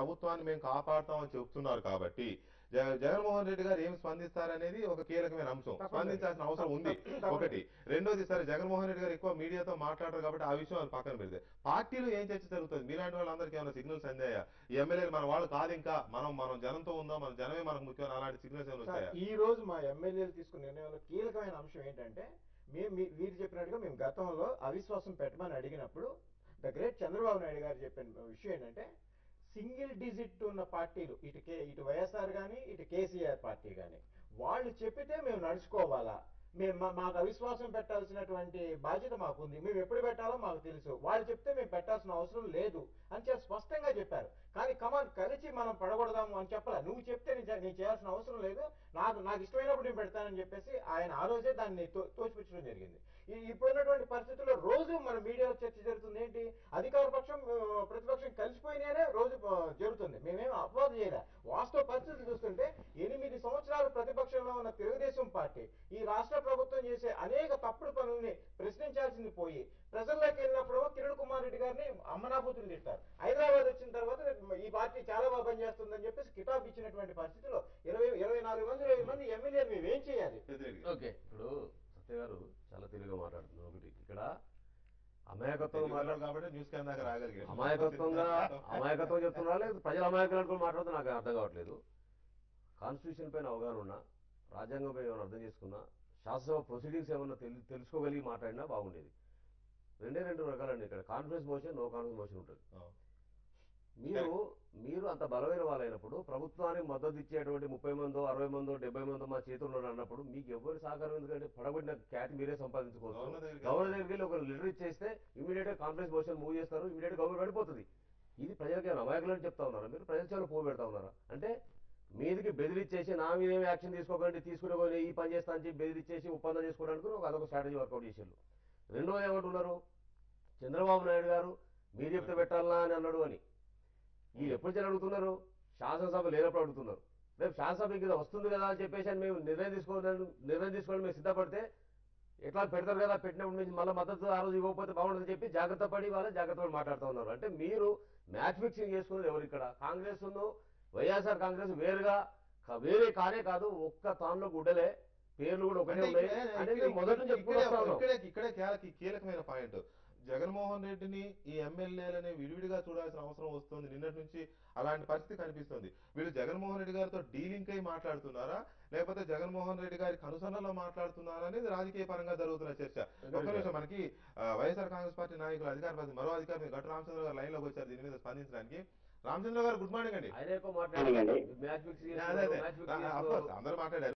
ప్రభుత్వాన్ని మేము కాపాడుతామని చెప్తున్నారు కాబట్టి జగ- జగన్మోహన్ రెడ్డి గారు ఏం స్పందిస్తారనేది ఒక కీలకమైన అంశం స్పందించాల్సిన అవసరం ఉంది ఒకటి రెండోది సరే జగన్మోహన్ రెడ్డి గారు ఎక్కువ మీడియాతో మాట్లాడరు కాబట్టి ఆ విషయం అది పక్కన పెడితే పార్టీలో ఏం చర్చ జరుగుతుంది మీలాంటి వాళ్ళందరికీ ఏమైనా సిగ్నల్స్ అందాయా ఈ ఎమ్మెల్యేలు మన వాళ్ళు కాదు ఇంకా మనం మనం జనంతో ఉందాం మన జనమే మనకు ముఖ్యం అలాంటి సిగ్నల్స్ ఏమైనా సార్, వచ్చాయా ఈ రోజు మా ఎమ్మెల్యేలు తీసుకున్న నిర్ణయంలో కీలకమైన అంశం ఏంటంటే మేము మీ- వీరు చెప్పినట్టుగా మేము గతంలో అవిశ్వాసం పెట్టమని అడిగినప్పుడు ద గ్రేట్ చంద్రబాబు నాయుడు గారు చెప్పిన విషయం ఏంటంటే సింగిల్ డిజిట్ ఉన్న పార్టీలు ఇటు కే ఇటు వైఎస్ఆర్ కానీ ఇటు కేసీఆర్ పార్టీ కానీ వాళ్ళు చెప్పితే మేము నడుచుకోవాలా మేము మా- మాకు అవిశ్వాసం పెట్టాల్సినటువంటి బాధ్యత మాకుంది మేము ఎప్పుడు పెట్టాలో మాకు తెలుసు వాళ్ళు చెప్తే మేము పెట్టాల్సిన అవసరం లేదు అని చాలా స్పష్టంగా చెప్పారు కానీ కమాన్ కలిసి మనం పడకూడదాము అని చెప్పాల నువ్వు చెప్తే నేను చే- నేను చేయాల్సిన అవసరం లేదు నాకు నాకు ఇష్టమైనప్పుడు నేను పెడతానని చెప్పేసి ఆయన ఆ రోజే దాన్ని తో- తోసిపుచ్చడం జరిగింది ఈ- ఇప్పుడున్నటువంటి పరిస్థితుల్లో రోజు మన మీడియాలో చర్చ జరుగుతుంది ఏంటి అధికార పక్షం ఆ, ప్రతిపక్షం కలిసిపోయినానే రోజు ఆ, జరుగుతుంది మేమేం అపవాదం చేయలే వాస్తవ పరిస్థితి చూస్తుంటే ఎనిమిది సంవత్సరాలు ప్రతిపక్షంలో ఉన్న తెలుగుదేశం పార్టీ ఈ రాష్ట్ర ప్రభుత్వం చేసే అనేక తప్పుడు పనుల్ని ప్రశ్నించాల్సింది పోయి ప్రజల్లోకి వెళ్ళినప్పుడు కిరణ్ కుమార్ రెడ్డి గారిని అమ్మనాభూతులు తిట్టారు హైదరాబాద్ వచ్చిన తర్వాత ఈ పార్టీ చాలా బాగా పనిచేస్తుందని చెప్పేసి కితాబ్ ఇచ్చినటువంటి పరిస్థితిలో ఇరవై ఇరవై నాలుగు మంది ఇరవై మంది ఎమ్మెల్యేలు మేము ఏం చేయాలి వ్యతిరేకి. ఓకే ఇప్పుడు సత్య గారు చాలా తెలివిగా మాట్లాడుతున్నారు ఒకటి ఇక్కడ అమాయకత్వం తెలుగు మాట్లాడు వాళ్ళు కాబట్టి న్యూస్ క్యాన్ దాకా రాగలిగారు అమాయకత్వంగా అమాయకత్వం చెప్తున్నారా లేదు ప్రజల అమాయకులు అనుకుని మాట్లాడుతూ నాకు అర్థం కావట్లేదు కాన్స్టిట్యూషన్ పైన అవగాహన ఉన్నా రాజ్యాంగం పైన ఏమైనా అర్థం చేసుకున్నా శాసనసభ ప్రొసీడింగ్స్ ఏమన్నా తెలి తెలుసుకోగలిగి మాట్లాడినా బాగుండేది రెండే రెండు రకాలండి ఇక్కడ conference motion no conference motion ఉంటుంది ఆ. మీరు మీరు అంత బలమైన వాళ్ళైనప్పుడు ప్రభుత్వానికి మద్దతు ఇచ్చేటువంటి ముప్పై మందో అరవై మందో డెబ్బై మందో మా చేతుల్లో అన్నప్పుడు మీకు ఎవరి సహకారం ఎందుకంటే పడగొట్టిన క్యాట్ మీరే సంపాదించుకోవచ్చు గవర్నర్ దగ్గరికి గవర్నర్ దగ్గరికి వెళ్ళి ఒక లెటర్ ఇచ్చేస్తే ఇమీడియట్ గా కాన్ఫరెన్స్ మోషన్ మూవ్ చేస్తారు ఇమీడియట్ గవర్నమెంట్ పడిపోతుంది ఇది ప్రజలకి ఏమైనా అమాయకులు అని చెప్తా ఉన్నారా మీరు ప్రజల చాలా పోగు పెడతా ఉన్నారా అంటే మీదికి బెదిరిచ్చేసి నా మీద ఏమి యాక్షన్ తీసుకోకండి తీసుకునే పోయి ఈ పని చేస్తా అని చెప్పి బెదిరిచ్చేసి ఒప్పందం చేసుకోవడానికి ఒక అదొక స్ట్రాటజీ వర్కౌట్ చేసారు రెండోది ఏమంటున్నారు చంద్రబాబు నాయుడు గారు మీరు చెప్తే పెట్టాలనా అని అన్నాడు అని ఈ ఎప్పుడు నుంచి అడుగుతున్నారు శాసనసభ లేనప్పుడు అడుగుతున్నారు రేపు శాసనసభ ఇంకా వస్తుంది కదా అని చెప్పేసి అని మేము నిర్ణయం తీసుకోవడానికి నిర్ణయం తీసుకోవడం మేము సిద్ధపడితే ఎట్లా పెడతారు కదా పెట్టినప్పుడు నుంచి మళ్ళీ మద్దతు ఆ రోజు ఇవ్వకపోతే బాగుంటుందని చెప్పి జాగ్రత్త పడి వాళ్ళే జాగ్రత్త పడి మాట్లాడుతూ ఉన్నారు అంటే మీరు మ్యాచ్ ఫిక్సింగ్ చేసుకున్నది ఎవరు ఇక్కడ కాంగ్రెస్ వైఎస్ఆర్ కాంగ్రెస్ వేరుగా క- వేరే కానే కాదు ఒక్క తానులో గుడ్డలే పేర్లు కూడా ఒకటే అంటే ఉన్నాయి ఇక్కడే- అంటే ఇక్కడే- మేము మొదటి నుంచి ఇక్కడే- చెప్పుకుంటూ వస్తా ఉన్నాం. ఇక్కడే ఇక్కడే కీలక- కీలకమైన పాయింట్ జగన్మోహన్ రెడ్డిని ఈ ఎమ్మెల్యేలని విడివిడిగా చూడాల్సిన అవసరం వస్తుంది నిన్నటి నుంచి అలాంటి పరిస్థితి కనిపిస్తుంది వీళ్ళు జగన్మోహన్ రెడ్డి గారితో డీలింగ్ అయి మాట్లాడుతున్నారా లేకపోతే జగన్మోహన్ రెడ్డి గారి కనుసన్నలో మాట్లాడుతున్నారా అనేది రాజకీయ పరంగా జరుగుతున్న చర్చ ఒక్క నిమిషం మనకి ఆ, వైఎస్ఆర్ కాంగ్రెస్ పార్టీ నాయకులు అధికార ప్రతి మరో అధికారి గట్టు రామచంద్ర గారు లైన్ లోకి వచ్చారు దీని మీద స్పందించడానికి రామచంద్ర గారు గుడ్ మార్నింగ్ అండి ఆయన ఎక్కువ మాట్లాడారు మ్యాచ్ ఫిక్సింగ్ అదే అదే మ్యాచ్ ఆ, of course, అందరూ మాట్లాడారు